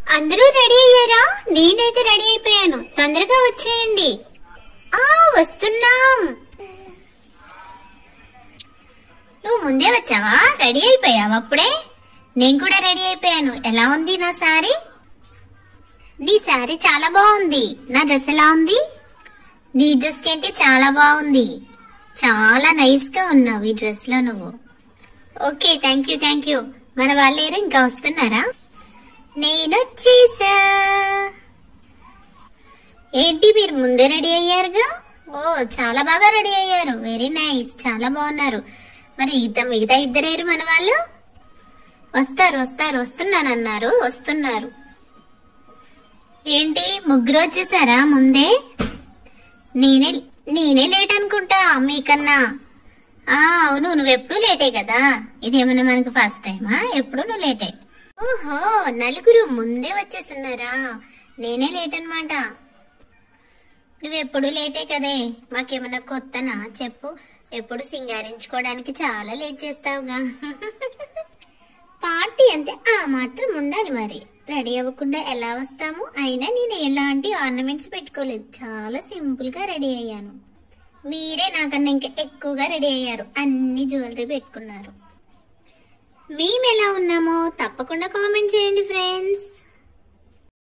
అందరూ రెడీ అయ్యారా నేనైతే రెడీ అయిపోయాను తొందరగా వచ్చేయండి ఆ వస్తున్నాం నువ్వు ముందే వచ్చావా రెడీ అయిపోయావా అప్పుడే నేను కూడా రెడీ అయిపోయాను ఎలా ఉంది నా సారీ నీ సారీ చాలా బాగుంది నా డ్రెస్ ఎలా ఉంది నీ డ్రెస్ ఏంటి చాలా బాగుంది చాలా నైస్ గా ఉన్నావు ఈ డ్రెస్ లో నువ్వు okay thank you thank you మన వాళ్ళు ఏరా ఇంకా వస్తున్నారా నేను వచ్చేసా ఏంటి మీరు ముందే రెడీ అయ్యారుగా ఓ చాలా బాగా రెడీ అయ్యారు వెరీ నైస్ చాలా బాగున్నారు మరి ఇద్ద మిగతా ఇద్దరేరు మన వాళ్ళు వస్తారు వస్తారు వస్తున్నానన్నారు వస్తున్నారు ఏంటి ముగ్గురు వచ్చేసారా ముందే నేనే నేనే లేట్ అనుకుంటా మీకన్నా ఆ అవును నువ్వెప్పుడు లేటే కదా ఇదేమన్నా మనకు ఫస్ట్ టైమా ఎప్పుడు నువ్వు లేటే ఓహో నలుగురు ముందే వచ్చేస్తున్నారా నేనే లేట్ అన్నమాట నువ్వెప్పుడు లేటే కదే మాకేమన్నా కొత్తనా చెప్పు ఎప్పుడు సింగారించుకోవడానికి చాలా లేట్ చేస్తావుగా పార్టీ అంతే ఆ మాత్రం ఉండాలి మరి రెడీ అవ్వకుండా ఎలా వస్తాము అయినా నేను ఎలాంటి ఆర్నమెంట్స్ పెట్టుకోలేదు చాలా సింపుల్ గా రెడీ అయ్యాను మీరే నాకన్నా ఇంకా ఎక్కువగా రెడీ అయ్యారు అన్ని జ్యువెలరీ పెట్టుకున్నారు మేము ఎలా ఉన్నామో తప్పకుండా కామెంట్ చేయండి ఫ్రెండ్స్